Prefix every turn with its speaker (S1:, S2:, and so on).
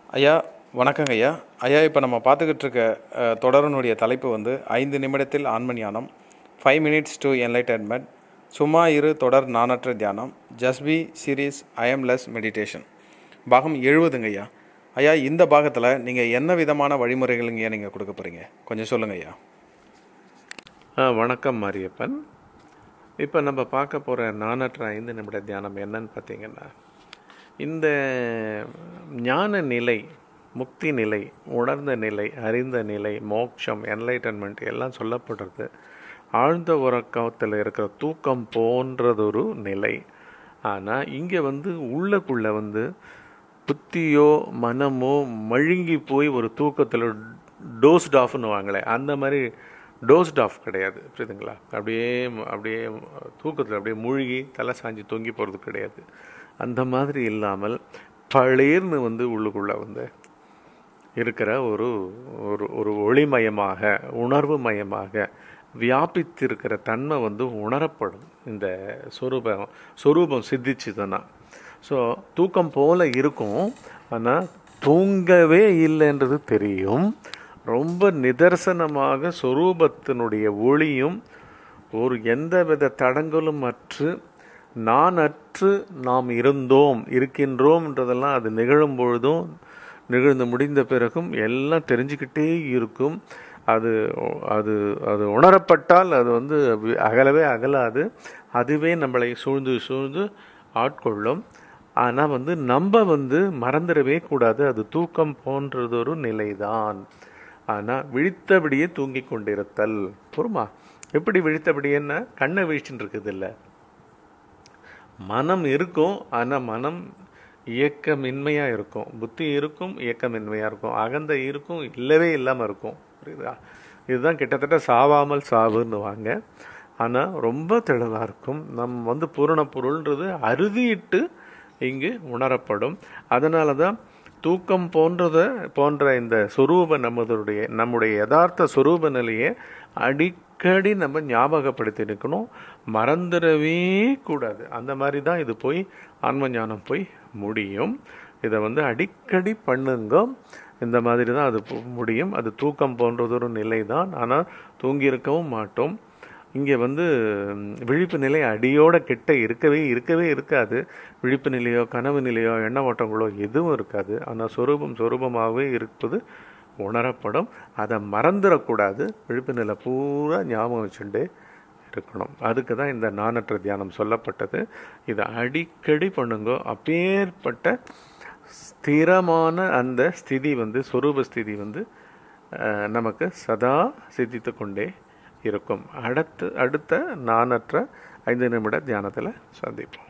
S1: ஐயா வணக்கங்க ஐயா ஐயா இப்போ நம்ம பார்த்துக்கிட்டு இருக்க அஹ், தொடரினுடைய தலைப்பு வந்து ஐந்து நிமிடத்தில் ஆன்மஞானம் ஃபைவ் மினிட்ஸ் டு என்லைட்டன்மெண்ட் சும்மா இரு தொடர் நானற்ற தியானம் ஜஸ்பி சீரீஸ் ஐஎம்லெஸ் மெடிடேஷன் பாகம் எழுபதுங்க ஐயா ஐயா இந்த பாகத்தில் நீங்கள் என்ன விதமான வழிமுறைகளுங்க நீங்கள் கொடுக்க போகிறீங்க கொஞ்சம் சொல்லுங்க ஐயா
S2: ஆ, வணக்கம் மாரியப்பன் இப்போ நம்ம பார்க்க போகிற நானற்ற ஐந்து நிமிட தியானம் என்னன்னு பார்த்தீங்கன்னா இந்த ஞான நிலை முக்தி நிலை உணர்ந்த நிலை அறிந்த நிலை மோட்சம் என்லைட்டன்மெண்ட் எல்லாம் சொல்லப்படுறது ஆழ்ந்த உறக்கத்தில் இருக்கிற தூக்கம் போன்றதொரு நிலை ஆனால் இங்கே வந்து உள்ளக்குள்ளே வந்து புத்தியோ மனமோ மழுங்கி போய் ஒரு தூக்கத்தில் டோஸ்ட் ஆஃப்னு வாங்களே அந்த மாதிரி டோஸ்ட் ஆஃப் கிடையாது புரியுதுங்களா அப்படியே அப்படியே தூக்கத்தில் அப்படியே மூழ்கி தலை சாஞ்சி தொங்கி போகிறது கிடையாது அந்த மாதிரி இல்லாமல் பளீர்னு வந்து உள்ளுக்குள்ளே வந்து இருக்கிற ஒரு ஒரு ஒரு ஒளிமயமாக உணர்வு மயமாக வியாபித்திருக்கிற தன்மை வந்து உணரப்படும் இந்த சொரூபம் சொரூபம் சித்திச்சுதுன்னா ஸோ தூக்கம் போல இருக்கும் ஆனால் தூங்கவே இல்லைன்றது தெரியும் ரொம்ப நிதர்சனமாக சொரூபத்தினுடைய ஒளியும் ஒரு எந்தவித தடங்களும் அற்று நான் அற்று நாம் இருந்தோம் இருக்கின்றோம்ன்றதெல்லாம் அது நிகழும் பொழுதும் நிகழ்ந்து முடிந்த பிறகும் எல்லாம் தெரிஞ்சுக்கிட்டே இருக்கும் அது அது அது உணரப்பட்டால் அது வந்து வி- அகலவே அகலாது அதுவே நம்மளை சூழ்ந்து சூழ்ந்து ஆட்கொள்ளும் ஆனால் வந்து நம்ம வந்து மறந்துடவே கூடாது அது தூக்கம் போன்றதொரு நிலைதான் ஆனால் விழித்தபடியே தூங்கி கொண்டிருத்தல் பொறுமா எப்படி விழித்தபடியேன்னா கண்ணை வீழ்ச்சின்னு இருக்குது இல்லை மனம் இருக்கும் ஆனால் மனம் இயக்கமின்மையாக இருக்கும் புத்தி இருக்கும் இயக்கமின்மையாக இருக்கும் அகந்த இருக்கும் இல்லவே இல்லாமல் இருக்கும் புரியுதா இதுதான் கிட்டத்தட்ட சாவாமல் சாவுன்னு வாங்க ஆனால் ரொம்ப தெளிவாக இருக்கும் நம் வந்து பூரண பொருள்ன்றது அறுதியிட்டு இங்கு உணரப்படும் அதனால தான் தூக்கம் போன்றத போன்ற இந்த சொரூப நம்மளுடைய நம்முடைய யதார்த்த சொரூப நிலையை அடிக்கடி நம்ம ஞாபகப்படுத்தி இருக்கணும் மறந்துடவே கூடாது அந்த மாதிரி தான் இது போய் ஆன்ம ஞானம் போய் முடியும் இதை வந்து அடிக்கடி பண்ணுங்க இந்த மாதிரி தான் அது பு- முடியும் அது தூக்கம் போன்றதொரு நிலை தான் ஆனால் தூங்கியிருக்கவும் மாட்டோம் இங்கே வந்து ம், விழிப்பு நிலை அடியோட கிட்ட இருக்கவே இருக்கவே இருக்காது விழிப்பு நிலையோ கனவு நிலையோ எண்ண ஓட்டங்களோ எதுவும் இருக்காது ஆனால் சொரூபம் சொரூபமாகவே இருப்பது உணரப்படும் அதை மறந்துடக்கூடாது விழிப்பு நிலை பூரா ஞாபகம் வச்சுட்டே இருக்கணும் அதுக்கு தான் இந்த நானற்ற தியானம் சொல்லப்பட்டது இதை அடிக்கடி பண்ணுங்க அப்பேற்பட்ட ஸ்திரமான அந்த ஸ்திதி வந்து சொரூப ஸ்திதி வந்து அஹ், நமக்கு சதா சித்தித்து கொண்டே இருக்கும் அடுத்து அடுத்த நானற்ற ஐந்து நிமிட தியானத்தில் சந்திப்போம்